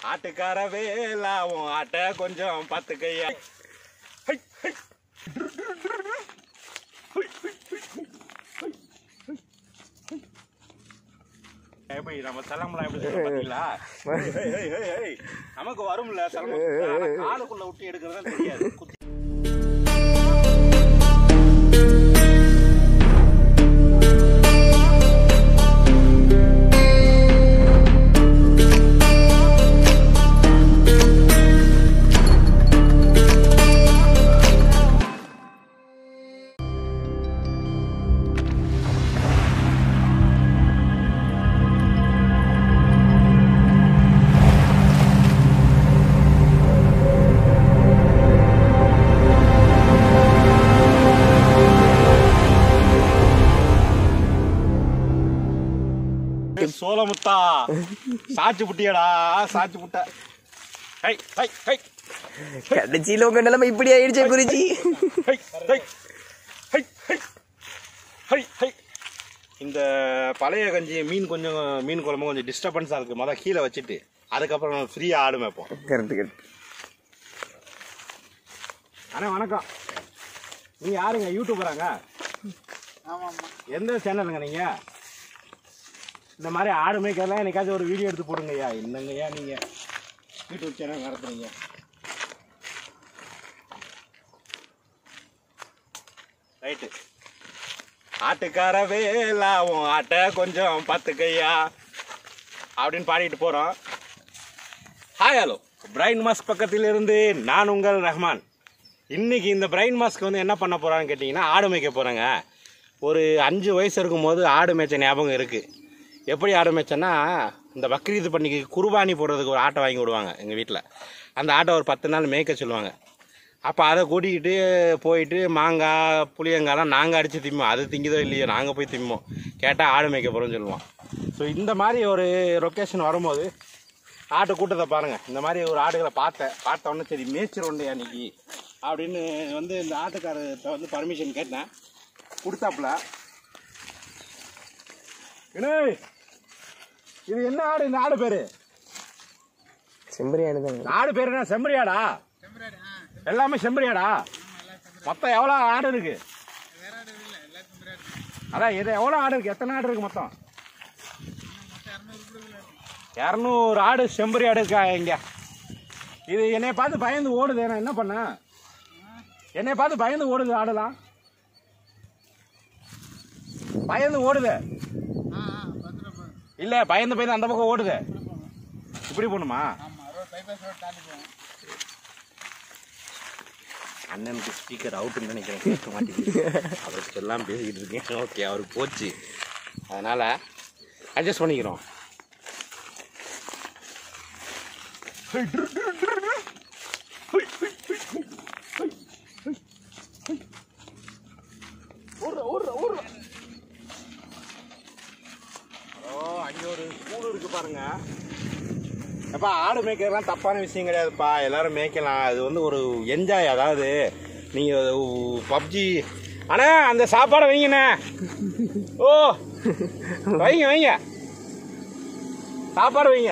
ஆட்டுக்கார வேலாவும் ஆட்டை கொஞ்சம் பார்த்துக்கையா ஹை, ஹை. எப்படி நம்ம சிலம்பலாம் எப்படி சொல்றோம் பாத்தீங்களா ஹை, ஹை, ஹை, ஹை. நமக்கு வரும்ல சிலம்பம் ஆனா காலுக்குள்ள விட்டு எடுக்கிறது தெரியாது குத்தி சோளமுத்தா சாச்சு புட்டியடா சாச்சு புட்ட ஹை ஹை ஹை கடைசியில உங்க நிலைமை இப்படி ஆயிடுச்சே Guruji hi hi hi hi hi hi இந்த பழைய கஞ்சி மீன் கொஞ்சம் மீன் குழம்பு கொஞ்சம் டிஸ்டர்பன்ஸாக இருக்குது மொதல் கீழே வச்சுட்டு அதுக்கப்புறம் ஃப்ரீயாக ஆடு மேய்ப்போம் கரெக்ட் கரெக்ட் அண்ணா வணக்கம் நீங்கள் யாருங்க யூடியூபராங்க எந்த சேனலுங்க நீங்கள் இந்த மாதிரி ஆடு மேய்க்கலாம் என்னைக்காச்சும் ஒரு வீடியோ எடுத்து போடுங்க ஐயா என்னங்கய்யா நீங்கள் யூடியூப் சேனல் நடத்துறீங்க ரைட்டு ஆட்டுக்கார வேலாவும் ஆட்டை கொஞ்சம் பார்த்துக்கையா அப்படின்னு பாடிட்டு போகிறோம் ஹாய் ஹலோ பிரைன் மாஸ்க் பக்கத்தில் இருந்து நான் உங்கள் ரஹ்மான் இன்னைக்கு இந்த பிரைன் மாஸ்க் வந்து என்ன பண்ண போறான்னு கேட்டிங்கன்னா ஆடு மேய்க்க போகிறாங்க ஒரு அஞ்சு வயசு இருக்கும்போது ஆடு மேய்ச்ச ஞாபகம் இருக்குது எப்படி ஆடு மேய்ச்சேன்னா இந்த பக்ரீத் பண்டிகை குர்பானி போடுறதுக்கு ஒரு ஆட்டை வாங்கி விடுவாங்க எங்கள் வீட்டில் அந்த ஆட்டை ஒரு பத்து நாள் மேய்க்க சொல்லுவாங்க அப்போ அதை கூட்டிக்கிட்டு போயிட்டு மாங்காய் புளியங்காய்லாம் நாங்கள் அடித்து திம்போம் அது திங்குதோ இல்லையோ நாங்கள் போய் திம்போம் கேட்டால் ஆடு மேய்க்க போகிறோம்னு சொல்லுவோம் ஸோ இந்த மாதிரி ஒரு லொக்கேஷன் வரும்போது ஆட்டு கூட்டத்தை பாருங்கள் இந்த மாதிரி ஒரு ஆடுகளை பார்த்தேன் பார்த்த உடனே சரி மேய்ச்சிரோண்டே அன்னைக்கு அப்படின்னு வந்து இந்த ஆட்டுக்காரர்கிட்ட வந்து பர்மிஷன் கேட்டேன் கொடுத்தாப்புல வினய், இது என்ன ஆடு இந்த ஆடு பேரு செம்பரியானு தான் இந்த ஆடு பேரு என்ன செம்பரியாடா எல்லாமே செம்பரியாடா மொத்தம் எவ்வளோ ஆடு இருக்கு அதான் இது எவ்வளோ ஆடு இருக்கு எத்தனை ஆடு இருக்கு மொத்தம் இரநூறு ஆடு செம்பரி ஆடு இருக்கா இங்க இது என்னைய பார்த்து பயந்து ஓடுது நான் என்ன பண்ண என்னைய பார்த்து பயந்து ஓடுது ஆடுலாம் பயந்து ஓடுது இல்ல பயந்து பயந்து அந்த பக்கம் ஓடுது இப்படி போகணுமா அண்ணனுக்கு ஸ்பீக்கர் அவுட்டுன்னு நினைக்கிறேன் கேட்க மாட்டேங்குது அவருக்கு எல்லாம் பேசிக்கிட்டு இருக்கேன் ஓகே அவருக்கு போச்சு அதனால அட்ஜஸ்ட் பண்ணிக்கிறோம் ஓ அங்க ஒரு ஸ்கூல் இருக்கு பாருங்க அப்பா ஆடு மேய்க்கிறதுலாம் தப்பான விஷயம் கிடையாதுப்பா எல்லாரும் மேய்க்கலாம் அது வந்து ஒரு என்ஜாய் அதாவது நீங்க பப்ஜி அண்ணா அந்த சாப்பாடை வைங்கண்ணே ஓ வைங்க வைங்க சாப்பாடு வைங்க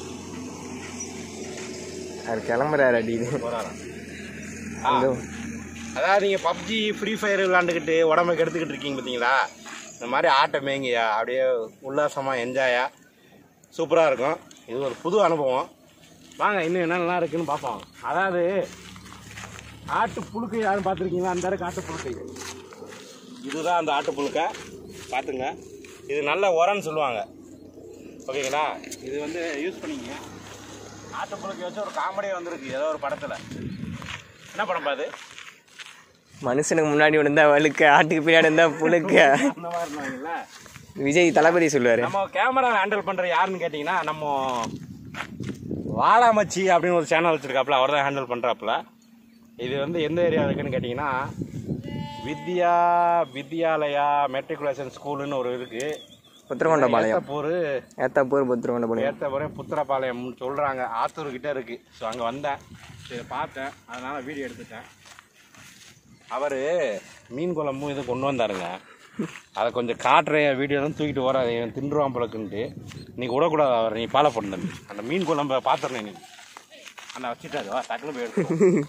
அது கிளம்புறாரு அடி இது போறாராம். ஆ, அந்த அதாவது நீங்கள் பப்ஜி ஃப்ரீ ஃபயர் விளாண்டுக்கிட்டு உடம்ப கெடுத்துக்கிட்டு இருக்கீங்க பார்த்தீங்களா இந்த மாதிரி ஆட்டை மேய்ங்கயா அப்படியே உல்லாசமாக என்ஜாயா சூப்பராக இருக்கும் இது ஒரு புது அனுபவம் வாங்க இன்னும் என்னென்னலாம் இருக்குன்னு பார்ப்போம் அதாவது ஆட்டு புழுக்கை யாரும் பார்த்துருக்கீங்களா அந்த இருக்கு ஆட்டு புழுக்கை இதுதான் அந்த ஆட்டு புழுக்கை பார்த்துங்க இது நல்ல உரம்னு சொல்லுவாங்க ஓகேங்களா இது வந்து யூஸ் பண்ணிங்க ஆட்டு புழுக்கை வச்சு ஒரு காமெடியே வந்திருக்கு ஏதோ ஒரு படத்தில் என்ன படம் பாது மனுஷனுக்கு முன்னாடி ஒன்று இருந்தா வழுக்க ஆட்டுக்கு பின்னாடி இருந்தா புழுக்க அந்த மாதிரி இருந்தாங்கல்ல விஜய் தளபதி சொல்லுவாரு நம்ம கேமரா ஹேண்டில் பண்ற யாருன்னு கேட்டிங்கன்னா நம்ம வாழாமச்சி அப்படின்னு ஒரு சேனல் வச்சிருக்காப்புல அவர் தான் ஹேண்டில் பண்றாப்புல இது வந்து எந்த ஏரியா இருக்குன்னு கேட்டிங்கன்னா வித்யா வித்யாலயா மெட்ரிகுலேஷன் ஸ்கூலுன்னு ஒரு இருக்கு புத்திரகொண்டபாளையம் ஏத்தப்பூர் ஏத்தாப்பூர் புத்திரகொண்டபாளையம் ஏத்தபுரம் புத்திரபாளையம் சொல்றாங்க ஆத்தூர் கிட்ட இருக்கு ஸோ அங்கே வந்தேன் இதை பார்த்தேன் அதனால வீடியோ எடுத்துட்டேன் அவர் மீன் குழம்பும் இது கொண்டு வந்தாருங்க அதை கொஞ்சம் காட்டுறேன் வீடியோ தான் தூக்கிட்டு வர இவன் தின்றுவான் போலக்குன்ட்டு இன்னைக்கு விடக்கூடாது அவர் நீ ஃபாலோ பண்ணது அந்த மீன் குழம்ப பார்த்துறேன் இன்னைக்கு அந்த வச்சுட்டாது வா டக்குனு போய் எடுத்து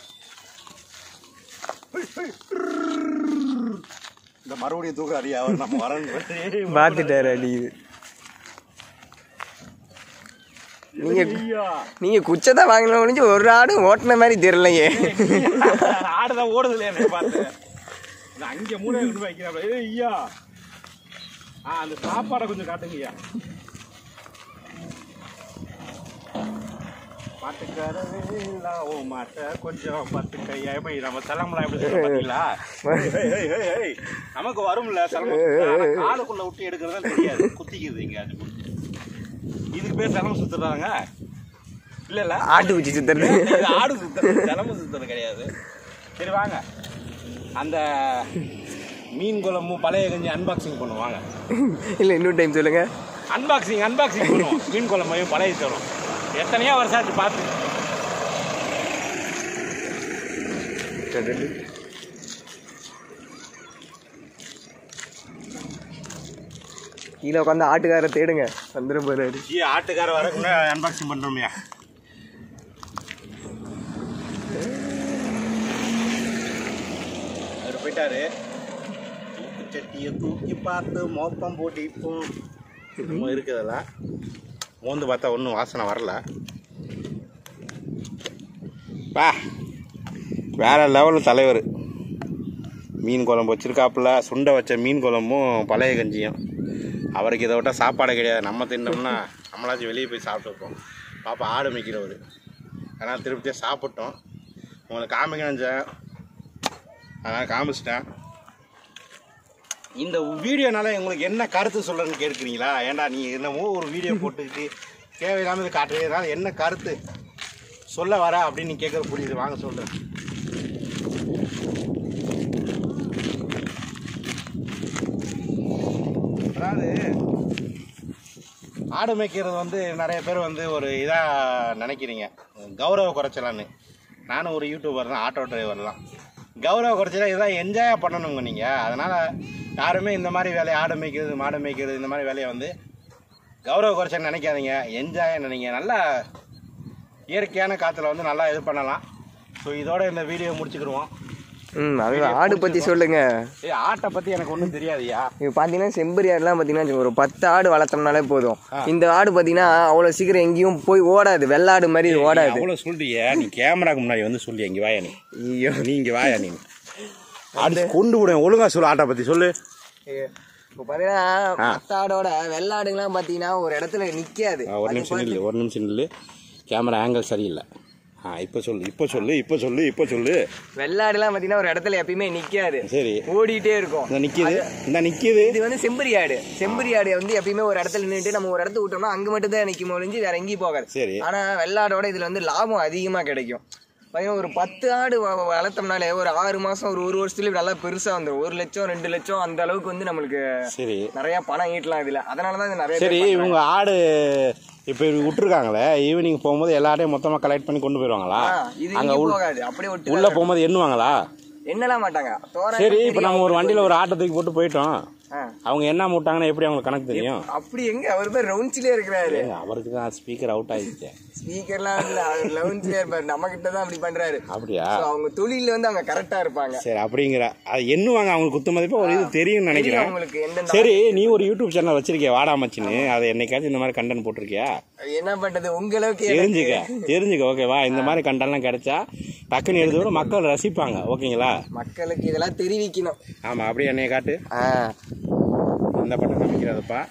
இந்த மறுபடியும் தூக்குறாரு அவர் நம்ம வரன்னு பார்த்துட்டாரு அடிக்குது நீங்க ஐயா நீங்க குச்சத்தை வாங்கின ஒழிஞ்சு ஒரு ஆடு ஓட்டின மாதிரி தெரியலையே ஆடுதான் ஓடுது இல்லையா எனக்கு பார்த்து நான் அங்கே மூணு கொண்டு போய் வைக்கிறேன் ஏய் ஐயா ஆ அந்த சாப்பாடை கொஞ்சம் காட்டுங்க ஐயா மாட்டுக்காரவேலா ஓ மாட்டை கொஞ்சம் பத்து கையா எப்படி நம்ம சிலம்பலாம் எப்படி சொல்றோம் பார்த்தீங்களா ஏய், ஏய், ஏய், ஏய். நமக்கு வரும்ல சிலம்பம் ஆனா காலுக்குள்ள விட்டு எடுக்கிறது தான் தெரியாது குத்திக்குது இங்க அது இதுக்கு பேர் சிலம்பம் சுத்துறாங்க இல்ல இல்ல ஆட்டு குச்சி சுத்துறது இது ஆடு சுத்துறது சிலம்பு சுத்துறது கிடையாது சரி வாங்க அந்த மீன் குழம்பும் பழைய கஞ்சி அன்பாக்சிங் பண்ணுவாங்க இல்லை இன்னொரு டைம் சொல்லுங்க அன்பாக்சிங் அன்பாக்சிங் பண்ணுவோம் மீன் குழம்பையும் பழைய தரும் எத்தனையோ வருஷம் ஆச்சு பார்த்து கீழே உட்காந்து ஆட்டுக்காரை தேடுங்க வந்துடும் போறாரு ஜி ஆட்டுக்கார வரக்குள்ள அன்பாக்சிங் பண்ணுறோம்யா அவர் போயிட்டாரு தூக்கு சட்டியை தூக்கி பார்த்து மோப்பம் போட்டு இப்போ என்னமோ இருக்குதெல்லாம் மோந்து பார்த்தா ஒன்றும் வாசனை வரல பா வேற லெவலில் தலைவர் மீன் குழம்பு வச்சிருக்காப்புல சுண்டை வச்ச மீன் குழம்பும் பழைய கஞ்சியும் அவருக்கு இதை விட்டால் சாப்பாடு கிடையாது நம்ம தின்னோம்னா நம்மளாச்சும் வெளியே போய் சாப்பிட்டுருப்போம் பாப்பா ஆடு மேய்க்கிறவர் அதனால் திருப்தியாக சாப்பிட்டோம் உங்களுக்கு காமிக்க நினச்சேன் அதனால் காமிச்சிட்டேன் இந்த வீடியோனால உங்களுக்கு என்ன கருத்து சொல்கிறேன்னு கேட்குறீங்களா ஏன்டா நீ என்னமோ ஒரு வீடியோ போட்டுக்கிட்டு தேவையில்லாமல் இது காட்டுறதுனால என்ன கருத்து சொல்ல வர அப்படின்னு நீ கேட்குற புரியுது வாங்க சொல்கிறேன் அதாவது ஆடு மேய்க்கிறது வந்து நிறைய பேர் வந்து ஒரு இதாக நினைக்கிறீங்க கௌரவ குறைச்சலான்னு நானும் ஒரு யூடியூபர் தான் ஆட்டோ டிரைவர்லாம் கௌரவ குறைச்சலா இதான் என்ஜாய் பண்ணணுங்க நீங்கள் அதனால் யாருமே இந்த மாதிரி வேலையை ஆடு மேய்க்கிறது மாடு மேய்க்கிறது இந்த மாதிரி வேலையை வந்து கௌரவ குறைச்சல் நினைக்காதீங்க என்ஜாய் நினைங்க நல்லா இயற்கையான காற்றுல வந்து நல்லா இது பண்ணலாம் ஸோ இதோட இந்த வீடியோ முடிச்சுக்கிடுவோம் ம் அது ஆடு பற்றி சொல்லுங்க ஏய் ஆட்டை பற்றி எனக்கு ஒன்றும் தெரியாதுயா இப்போ பார்த்தீங்கன்னா செம்பரி ஆடுலாம் பார்த்தீங்கன்னா ஒரு பத்து ஆடு வளர்த்தோம்னாலே போதும் இந்த ஆடு பார்த்தீங்கன்னா அவ்வளோ சீக்கிரம் எங்கேயும் போய் ஓடாது வெள்ளாடு மாதிரி இது ஓடாது அவ்வளோ சொல்றியே நீ கேமராக்கு முன்னாடி வந்து சொல்லி இங்கே வாயா நீ ஐயோ நீ இங்கே வாயா நீ அடிச்சு கொண்டு விடுவேன் ஒழுங்கா சொல்லு ஆட்டை பற்றி சொல்லு இப்போ பார்த்தீங்கன்னா மற்ற ஆடோட வெள்ளாடுங்கலாம் பார்த்தீங்கன்னா ஒரு இடத்துல நிற்காது ஆ, ஒரு நிமிஷம் நில்லு ஒரு நிமிஷம் நில்லு கேமரா ஆங்கிள் சரியில்லை ஆ இப்போ சொல்லு இப்போ சொல்லு இப்போ சொல்லு இப்போ சொல்லு வெள்ளாடுலாம் பார்த்தீங்கன்னா ஒரு இடத்துல எப்பயுமே நிற்காது சரி ஓடிட்டே இருக்கும் இந்த நிற்கிது இந்த நிற்கிது இது வந்து செம்பரி ஆடு செம்பரி ஆடு வந்து எப்பயுமே ஒரு இடத்துல நின்றுட்டு நம்ம ஒரு இடத்த விட்டோம்னா அங்க மட்டும் தான் நிற்கும் ஒழிஞ்சு வேற எங்கேயும் போகாது சரி ஆனா வெள்ளாடோட இதுல வந்து லாபம் அதிகமா கிடைக்கும் பார்த்தீங்கன்னா ஒரு பத்து ஆடு வ- வ- வளர்த்தோம்னாலே ஒரு ஆறு மாசம் ஒரு ஒரு வருஷத்துல நல்லா பெருசா வந்துடும் ஒரு லட்சம் ரெண்டு லட்சம் அந்த அளவுக்கு வந்து நம்மளுக்கு சரி நிறைய பணம் ஈட்டலாம் இதுல அதனாலதான் இது நிறைய சரி பேர் இவங்க ஆடு இப்போ விட்டுருக்காங்களே ஈவினிங் போகும்போது எல்லா ஆடையும் மொத்தமாக கலெக்ட் பண்ணி கொண்டு போயிடுவாங்களா ஆ, இது அங்க இங்கேயும் உள்ள போகாது அப்படியே விட்டு உள்ள போகும்போது எண்ணுவாங்களா என்னலாம் மாட்டாங்க தோராயமா சரி இப்போ தெரியும் நம்ம ஒரு அவங்களுக்கு. வண்டியில் ஒரு ஆட்டை தூக்கி போட்டு போயிட்டோம் ஆ. அவங்க என்ன மூட்டாங்கன்னா எப்படி அவங்களுக்கு கணக்கு தெரியும் அப்படி எங்க அவர் பேர் ரவுண்ட்ஸ்லயே இருக்கிறாரு ஏங்க, அவருக்கு தான் ஸ்பீக்கர் அவுட் ஆயிடுச்சு ஸ்பீக்கர்லாம் இல்ல அவர் ரவுண்ட்ஸ்லயே இருப்பாரு நம்ம கிட்ட தான் அப்படி பண்றாரு அப்படியா So, அவங்க தொழில வந்து அவங்க கரெக்டா இருப்பாங்க சரி அப்படிங்கிற அது எண்ணுவாங்க அவங்களுக்கு குத்து மதிப்பா ஒரு இது தெரியும்னு தெரியும் நினைக்கிறேன் அவங்களுக்கு எந்தெந்த சரி நீ ஒரு யூடியூப் சேனல் வச்சிருக்கிய வாடாமச்சின்னு அதை என்னைக்காச்சும் இந்த மாதிரி கண்டென்ட் போட்டிருக்கியா என்ன பண்றது உங்களுக்கு தெரிஞ்சுக்க தெரிஞ்சுக்க ஓகேவா இந்த மாதிரி கண்டென்ட்லாம் கிடைச்சா டக்குன்னு எழுத விட மக்கள் ரசிப்பாங்க ஓகேங்களா மக்களுக்கு இதெல்லாம் தெரிவிக்கணும் ஆமா அப்படியே என்னைய காட்டு ஆ, இந்த பட்டம் காமிக்கிறதுப்பா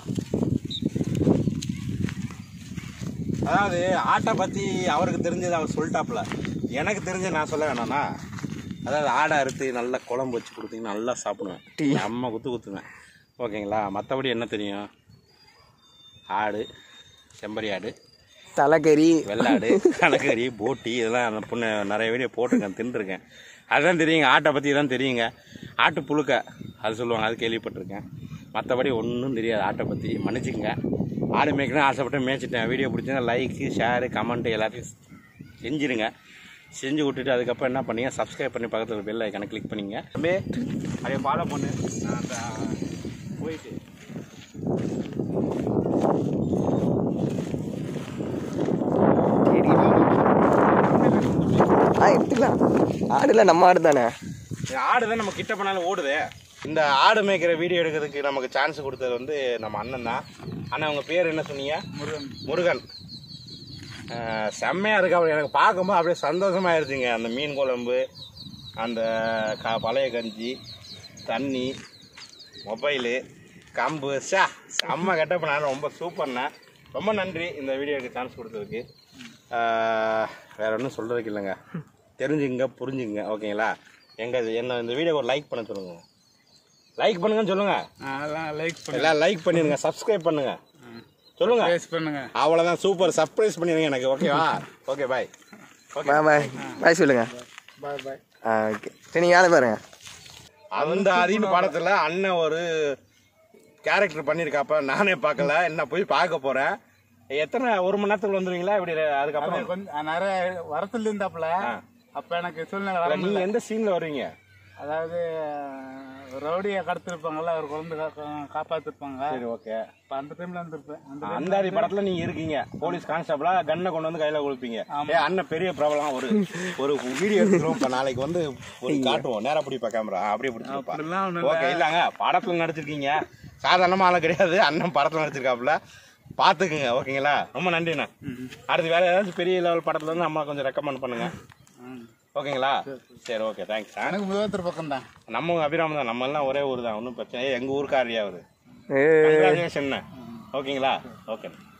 அதாவது ஆட்டை பற்றி அவருக்கு தெரிஞ்சது அவர் சொல்லிட்டாப்புல எனக்கு தெரிஞ்ச நான் சொல்ல வேணாம்னா அதாவது ஆடை அறுத்து நல்லா குழம்பு வச்சு கொடுத்தீங்கன்னா நல்லா சாப்பிடுவேன் அம்மா குத்து குத்துவேன் ஓகேங்களா மற்றபடி என்ன தெரியும் ஆடு செம்பரி ஆடு தலைக்கறி வெள்ளாடு கணக்கறி போட்டி இதெல்லாம் நான் பொண்ணு நிறைய வீடியோ போட்டிருக்கேன் தின்றுருக்கேன் அதுதான் தெரியுங்க ஆட்டை பற்றி தான் தெரியுங்க ஆட்டு புழுக்க அது சொல்லுவாங்க அது கேள்விப்பட்டிருக்கேன் மற்றபடி ஒன்றும் தெரியாது ஆட்டை பற்றி மன்னிச்சுக்கங்க ஆடு மேய்க்கணும் ஆசைப்பட்டு மேய்ச்சிட்டேன் வீடியோ பிடிச்சிருந்தா லைக்கு ஷேரு கமெண்ட்டு எல்லாத்தையும் செஞ்சிருங்க செஞ்சு விட்டுட்டு அதுக்கப்புறம் என்ன பண்ணீங்க சப்ஸ்கிரைப் பண்ணி பக்கத்தில் பெல் ஐக்கானை கிளிக் பண்ணிங்க அப்படியே அப்படியே ஃபாலோ பண்ணு நான் அந்த போயிட்டு ஆ எடுத்துக்கலாம் ஆடுல நம்ம ஆடு தானே இந்த ஆடு தான் நம்ம கிட்ட பண்ணாலும் ஓடுதே இந்த ஆடு மேய்க்கிற வீடியோ எடுக்கிறதுக்கு நமக்கு சான்ஸ் கொடுத்தது வந்து நம்ம அண்ணன் தான் அண்ணன் உங்கள் பேர் என்ன சொன்னீங்க முருகன் முருகன் அஹ், செம்மையா இருக்கு அப்படி எனக்கு பார்க்கும்போது அப்படியே சந்தோஷமாயிருச்சுங்க அந்த மீன் குழம்பு அந்த க பழைய கஞ்சி தண்ணி மொபைலு கம்பு சா செம்ம கெட்டப் நான் ரொம்ப சூப்பர்ண்ணா ரொம்ப நன்றி இந்த வீடியோக்கு சான்ஸ் கொடுத்ததுக்கு அஹ், வேற ஒன்றும் சொல்கிறதுக்கு இல்லைங்க தெரிஞ்சுங்க புரிஞ்சுங்க ஓகேங்களா எங்கள் என்ன இந்த வீடியோ ஒரு லைக் பண்ண சொல்லுங்க லைக் பண்ணுங்கன்னு சொல்லுங்க அதெல்லாம் லைக் எல்லாம் லைக் பண்ணிடுங்க சப்ஸ்கிரைப் பண்ணுங்க சொல்லுங்க பண்ணுங்க அவ்வளோதான் சூப்பர் சர்ப்ரைஸ் பண்ணிடுங்க எனக்கு ஓகேவா ஓகே பாய் பாய் பாய் பாய் சொல்லுங்க பாய் பாய் ஆ ஓகே சரி நீங்கள் வேலை பாருங்க அந்த அதின் படத்துல அண்ணன் ஒரு கேரக்டர் பண்ணியிருக்காப்ப நானே பார்க்கல என்ன போய் பார்க்க போறேன் எத்தனை ஒரு மணி நேரத்துக்கு வந்துருவீங்களா இப்படி அதுக்கப்புறம் கொஞ்சம் நிறைய வரத்துல இருந்தாப்புல அப்ப எனக்கு சூழ்நிலை வர இல்ல, நீங்க எந்த சீன்ல வருவீங்க அதாவது ரவுடியை கடத்திருப்பாங்கல்ல அவர் குழந்தை காப்பாத்திருப்பாங்க சரி ஓகே அப்ப அந்த டைம்ல வந்திருப்பேன் அந்த அந்த அடி படத்துல நீங்க இருக்கீங்க போலீஸ் கான்ஸ்டபிளா கன்னை கொண்டு வந்து கையில கொடுப்பீங்க ஏ அண்ணன் பெரிய பிரபலம் ஒரு ஒரு வீடியோ எடுத்துருவோம் இப்ப நாளைக்கு வந்து ஒரு காட்டுவோம் நேரா பிடிப்பா கேமரா அப்படியே பிடிச்சிருப்பா அப்படிலாம் ஒண்ணும் ஓகே இல்லங்க படத்துல நடிச்சிருக்கீங்க சாதாரணமா ஆள கிடையாது அண்ணன் படத்துல நடிச்சிருக்காப்புல பாத்துக்குங்க ஓகேங்களா ரொம்ப நன்றிண்ணா அடுத்து வேற ஏதாச்சும் பெரிய லெவல் படத்துல இருந்து நம்ம கொஞ்சம் ரெக்கமெண்ட் பண்ணுங்க ஓகேங்களா சரி ஓகே தேங்க்ஸ் எனக்கு முதலத்தர் பக்கம் தான் நம்ம அபிராமம் தான் நம்ம எல்லாம் ஒரே ஊர் தான் ஒன்றும் பிரச்சனை இல்லை. எங்க ஊருக்காரியா அவரு ஏ கங்க்ராச்சுலேஷன் ஓகேங்களா ஓகே